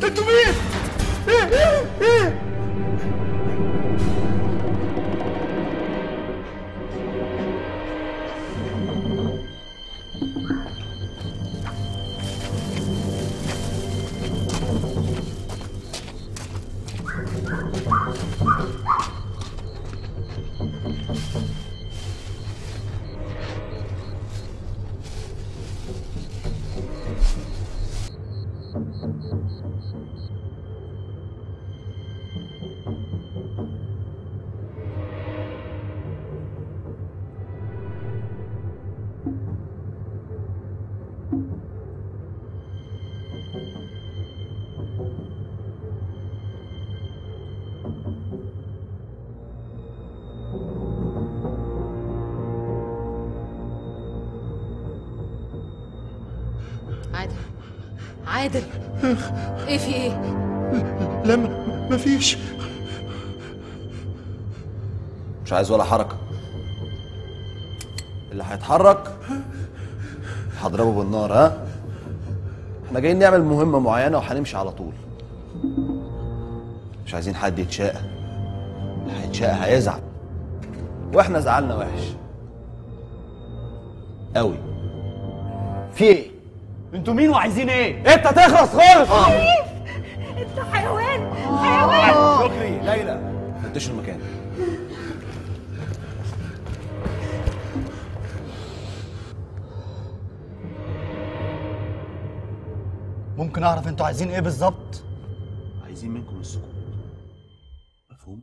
انتوا مين؟ ايه ايه ايه عادل عادل ايه في ايه لا ما- مفيش مش عايز ولا حركة اللي هيتحرك هضربه بالنار ها احنا جايين نعمل مهمة معينة وهنمشي على طول مش عايزين حد يتشاقى اللي هيتشاقى هيزعل واحنا زعلنا وحش قوي في ايه انتوا مين وعايزين ايه؟ انت تخلص خالص انت حيوان حيوان شكري ليلى فتشوا المكان ممكن اعرف انتوا عايزين ايه بالظبط؟ عايزين منكم السكوت مفهوم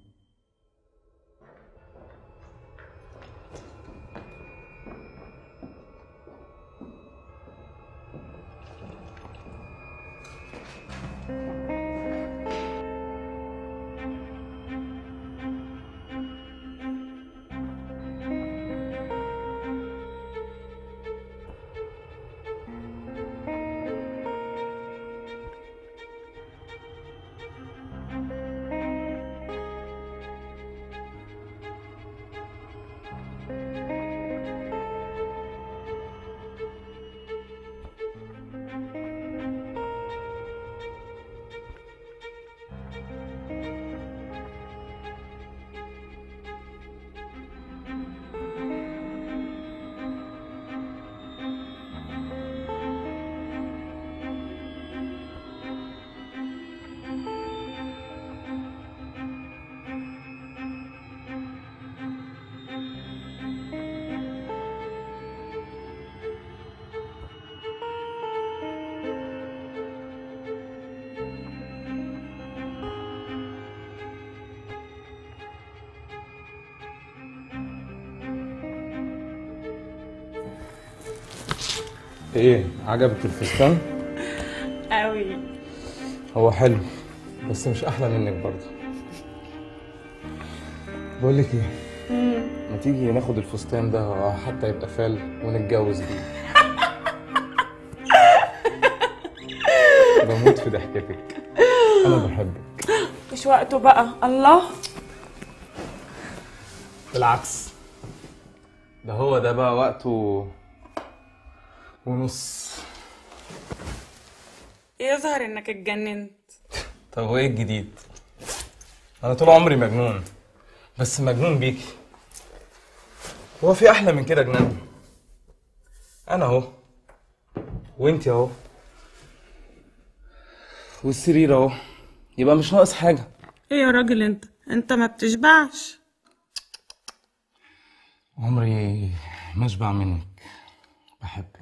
ايه عجبك الفستان قوي هو حلو بس مش احلى منك برضه بقول لك ايه ما تيجي ناخد الفستان ده حتى يبقى فال ونتجوز بيه بموت في ضحكتك انا بحبك مش وقته بقى الله بالعكس ده هو ده بقى وقته ونص يظهر انك اتجننت طب وايه الجديد انا طول عمري مجنون بس مجنون بيكي هو في احلى من كده جنان انا اهو وانتي اهو والسرير اهو يبقى مش ناقص حاجه ايه يا راجل انت انت ما بتشبعش عمري ما اشبع منك بحبك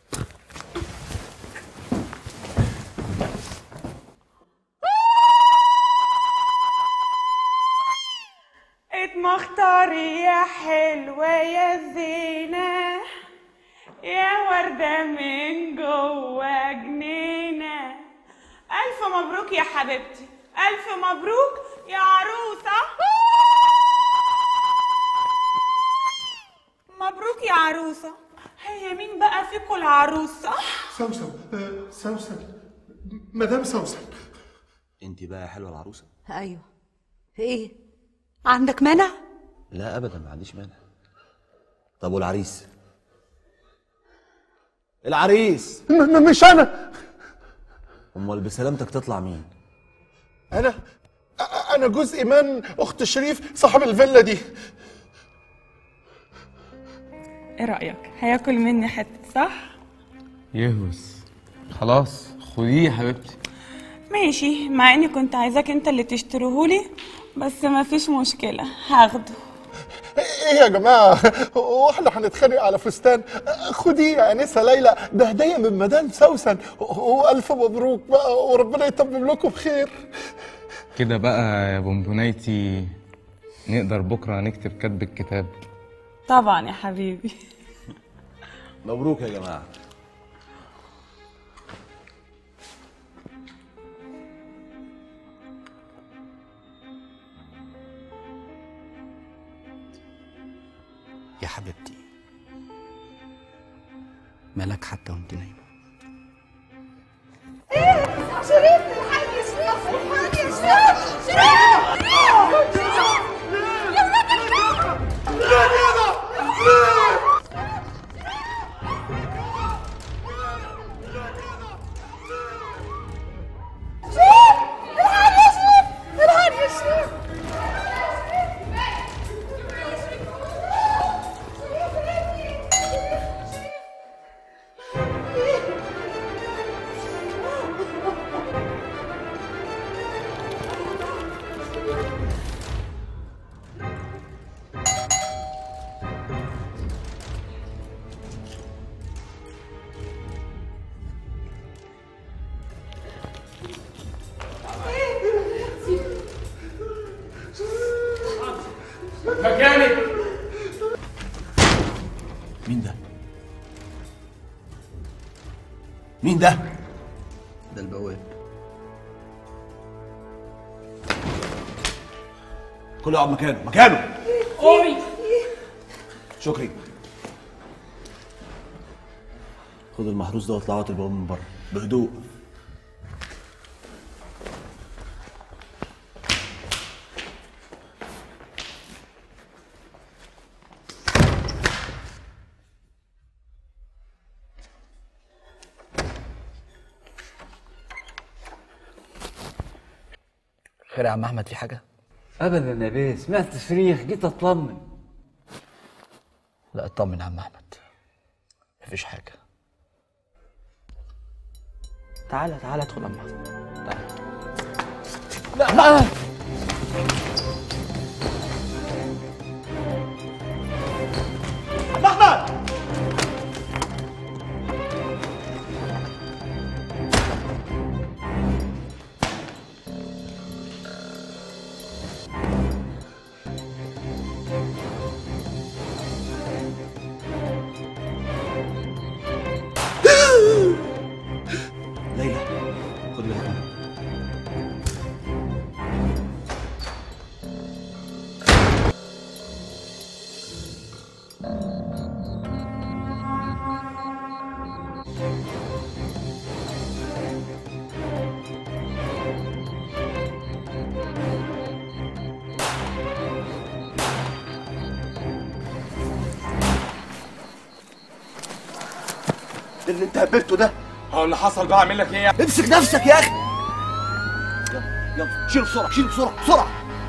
اتمختاري يا حلوة يا زينة يا وردة من جوه جنينة ألف مبروك يا حبيبتي ألف مبروك يا عروسة مبروك يا عروسة هي مين بقى فيكم العروسة؟ سوسن آه، سوسن مدام سوسن انت بقى حلوه العروسه ايوه ايه عندك مانع لا ابدا ما عنديش مانع طب والعريس العريس م- م- مش انا امال بسلامتك تطلع مين انا أ- انا جزء ايمان اخت شريف صاحب الفيلا دي ايه رايك هياكل مني حته صح يهوس خلاص خديه يا حبيبتي ماشي مع اني كنت عايزاك انت اللي تشتريهولي بس ما فيش مشكله هاخده ايه يا جماعه هو احنا هنتخانق على فستان خديه يا انسه ليلى ده هديه من مدام سوسن والف مبروك بقى وربنا يتمم لكم بخير كده بقى يا بونبونايتي نقدر بكره نكتب كتب الكتاب طبعا يا حبيبي مبروك يا جماعه يا حبيبتي مالك حتى وانت نايمة مكانك مين ده مين ده ده البواب كله يقعد مكانه مكانه قومي شكري خد المحروس ده واطلعوا البواب من بره بهدوء خير يا عم احمد في حاجة ابدا يا بيه سمعت صريخ جيت اطمن لا اطمن يا عم احمد مفيش حاجة تعالى تعالى ادخل يا عم احمد تعالى ليلى خد بالك منها. إيه اللي انت هبلته ده هو اللي حصل بقى اعمل لك ايه امسك نفسك يا اخي يلا يلا شيل بسرعه شيل بسرعه بسرعه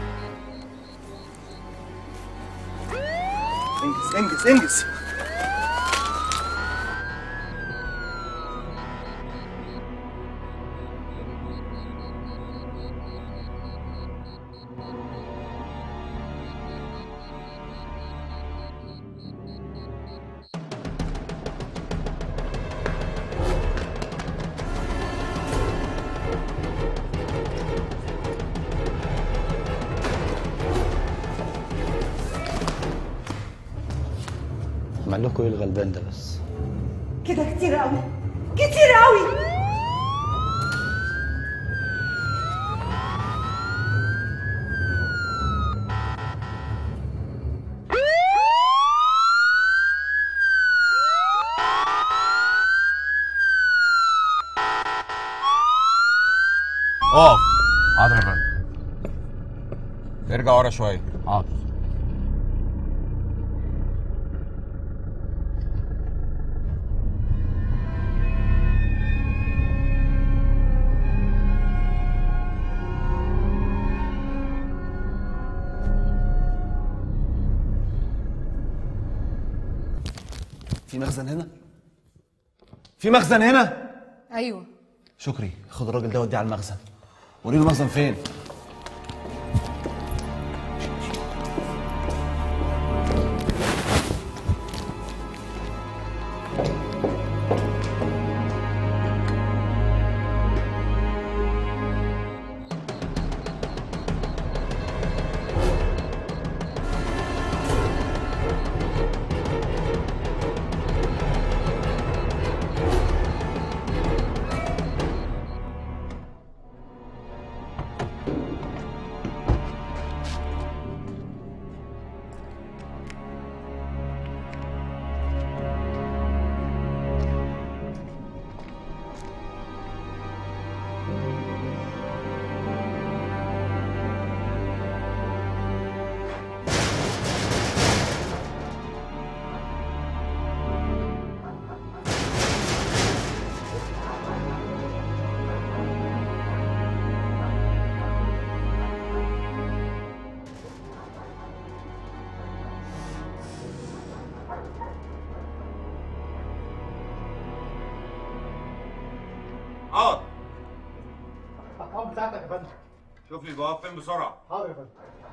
انجز انجز انجز عمل لكم ايه الغلبان ده بس كده كتير قوي كتير قوي اقف حاضر يا فندم ارجع ورا شويه حاضر في مخزن هنا في مخزن هنا ايوه شكري خد الراجل ده وديه على المخزن وريله المخزن فين اقعد الارقام بتاعتك يا فندم شوف لي الجواب فين بسرعه حاضر يا فندم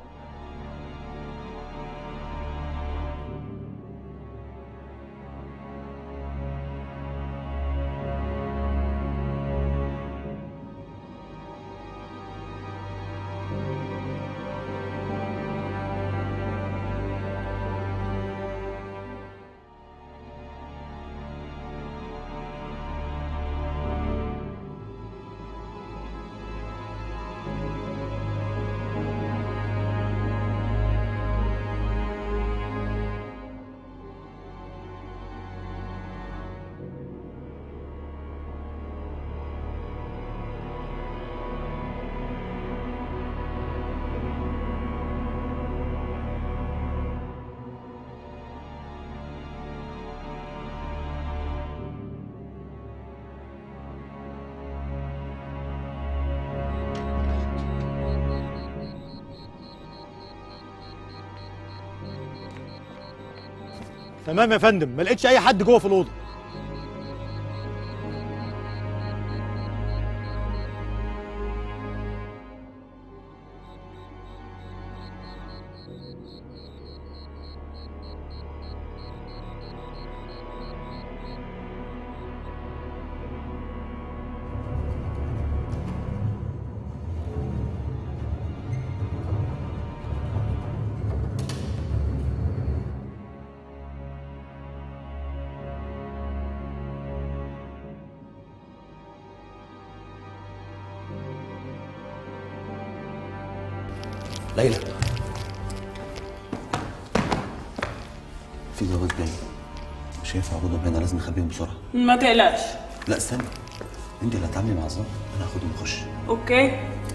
تمام يا فندم ما لقيتش اي حد جوه في الاوضه ليلى في جواب جاي مش هينفع اخدهم هنا لازم نخبيهم بسرعه ما تقلقش لا استنى انت اللي هتعاملي مع الظابط انا هاخدهم ونخش اوكي